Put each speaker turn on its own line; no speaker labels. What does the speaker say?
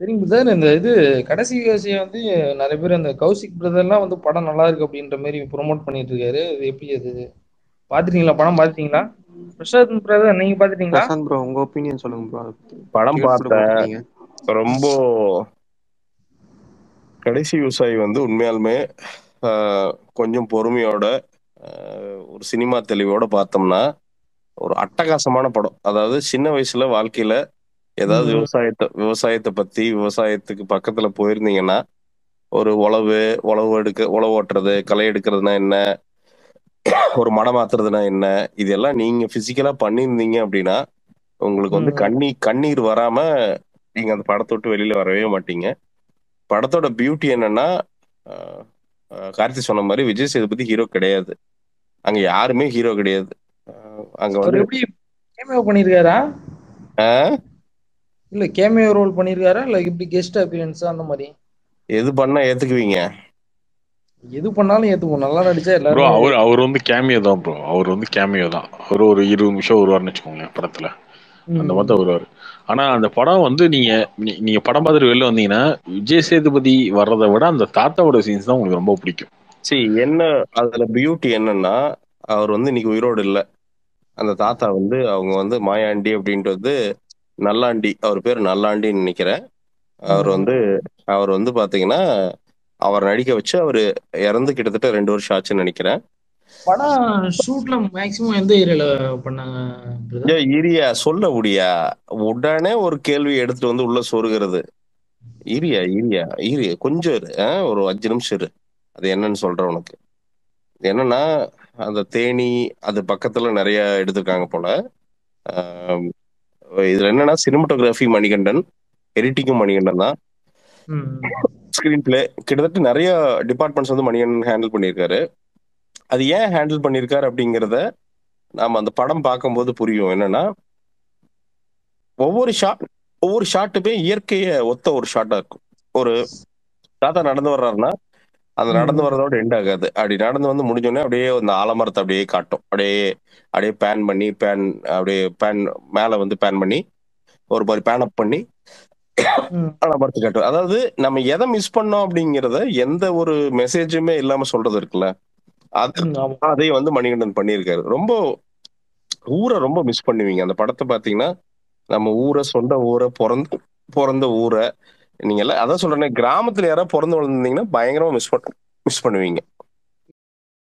சரிங்க பிரதர் இந்த இது கடைசி விஷயம் வந்து நிறைய பேர் அந்த கௌசிக் பிரதர்லாம் வந்து படம் நல்லா இருக்கு அப்படின்ற மாதிரி ப்ரோமோட் பண்ணிட்டு இருக்காரு அது எப்படி அது பாத்துட்டீங்களா படம் பாத்துட்டீங்களா பிரசாத் பிரதர் நீங்க பாத்துட்டீங்களா
பிரசாந்த் ப்ரோ உங்க ஒப்பீனியன் சொல்லுங்க ப்ரோ
படம் பார்த்தேன்
போட்டிருக்கீங்க
ரொம்ப கடைசி விவசாயி வந்து உண்மையாலுமே ஆஹ், கொஞ்சம் பொறுமையோட ஆஹ், ஒரு சினிமா தெளிவோட பார்த்தோம்னா ஒரு அட்டகாசமான படம் அதாவது சின்ன வயசுல வாழ்க்கையில ஏதாவது
ம்.
விவசாயத்தை விவசாயத்தை பத்தி விவசாயத்துக்கு பக்கத்துல போயிருந்தீங்கன்னா ஒரு உழவு உழவு எடுக்க உழவு ஓட்டுறது களை எடுக்கிறதுனா என்ன ஒரு மடம் மாத்துறதுனா என்ன இதெல்லாம் நீங்க பிசிக்கலா பண்ணியிருந்தீங்க அப்படின்னா உங்களுக்கு வந்து
ம்.
கண்ணீர் கண்ணீர் வராம நீங்க அந்த படத்தை விட்டு வெளியில வரவே மாட்டீங்க படத்தோட பியூட்டி என்னன்னா ஆஹ், ஆஹ், கார்த்தி சொன்ன மாதிரி விஜய் சேதுபதி ஹீரோ கிடையாது அங்க யாருமே ஹீரோ கிடையாது ஆஹ், அங்க
அவர்
வந்து
எப்படி கேமியோ பண்ணிருக்காரா
ஆஹ்,
இல்ல கேமியோ ரோல் பண்ணிருக்காரா இல்ல இப்படி கெஸ்ட் அப்பியரன்ஸ் அந்த மாதிரி
எது பண்ணா ஏத்துக்குவீங்க
எது பண்ணாலும் ஏத்துப்போம் நல்லா நடிச்சா
ப்ரோ
எல்லாரும்
அவர் அவர் வந்து கேமியோ தான் ப்ரோ அவர் வந்து கேமியோ தான் அவர் ஒரு இருபது நிமிஷம் வருவார்னு வச்சுக்கோங்களேன் படத்துல அந்த மாதிரி தான் வருவார் ஆனா அந்த படம் வந்து நீங்க நீ- நீங்க படம் பார்த்துட்டு வெளில வந்தீங்கன்னா விஜய் சேதுபதி வர்றதை விட அந்த தாத்தாவோட சீன்ஸ் தான் உங்களுக்கு ரொம்ப பிடிக்கும்
சி என்ன அதுல பியூட்டி என்னன்னா அவர் வந்து இன்னைக்கு உயிரோடு இல்ல அந்த தாத்தா வந்து அவங்க வந்து மாயாண்டி அப்படின்ட்டு வந்து நல்லாண்டி அவர் பேர் நல்லாண்டின்னு நினைக்கிறேன் அவர்
ம்.
வந்து அவர் வந்து பாத்தீங்கன்னா அவர் நடிக்க வச்சு அவர் இறந்து கிட்டத்தட்ட ரெண்டு வருஷம் ஆச்சுன்னு நினைக்கிறேன்
படம் ஷூட்ல மேக்ஸிமம் எந்த ஏரியால பண்ணாங்க brother?
ஐயா, இரியா சொல்ல முடியா உடனே ஒரு கேள்வி எடுத்துட்டு வந்து உள்ள சொருகிறது இரியா இரியா இரியா கொஞ்சம் இரு ஆ, ஒரு அஞ்சு நிமிஷம் இரு அது என்னன்னு சொல்றேன் உனக்கு என்னன்னா அந்த தேனி அது பக்கத்துல நிறைய எடுத்திருக்காங்க போல ஆம், இதுல என்னன்னா சினிமாட்டோகிராஃபி மணிகண்டன் எடிட்டிங்கும் மணிகண்டன் தான்
ம்.
ஸ்கிரீன் பிளே கிட்டத்தட்ட நிறைய டிபார்ட்மெண்ட்ஸ் வந்து மணிகண்டன் ஹேண்டில் பண்ணியிருக்காரு அது ஏன் ஹேண்டில் பண்ணியிருக்காரு அப்படிங்கிறத நாம அந்த படம் பார்க்கும்போது புரியும் என்னன்னா ஒவ்வொரு ஷாட் ஒவ்வொரு ஷாட்டுமே இயற்கைய ஒத்த ஒரு ஷாட்டா இருக்கும் ஒரு தாத்தா நடந்து வர்றாருன்னா அந்த
ம்.
நடந்து வர்றதோட எண்ட் ஆகாது அப்படி நடந்து வந்து முடிஞ்சோடனே அப்படியே அந்த ஆலமரத்தை அப்படியே காட்டும் அப்படியே அப்படியே பேன் பண்ணி பேன் அப்படியே பேன் மேல வந்து பேன் பண்ணி ஒரு மாதிரி பேன் அப் பண்ணி
ம்.
ஆலமரத்தை காட்டும் அதாவது நம்ம எதை மிஸ் பண்ணோம் அப்படிங்கிறத எந்த ஒரு மெசேஜுமே இல்லாம சொல்றது இருக்குல்ல அது
ம், ஆமா.
அதை வந்து மணிகண்டன் பண்ணியிருக்காரு ரொம்ப ஊரை ரொம்ப மிஸ் பண்ணுவீங்க அந்த படத்தை பாத்தீங்கன்னா நம்ம ஊரை சொந்த ஊரை பிறந்த பிறந்த ஊரை நீங்க எல்லாம் அதான் சொல்றேன் கிராமத்துல யாராவது பிறந்து வளர்ந்தீங்கன்னா பயங்கரமா மிஸ் பண்ண மிஸ் பண்ணுவீங்க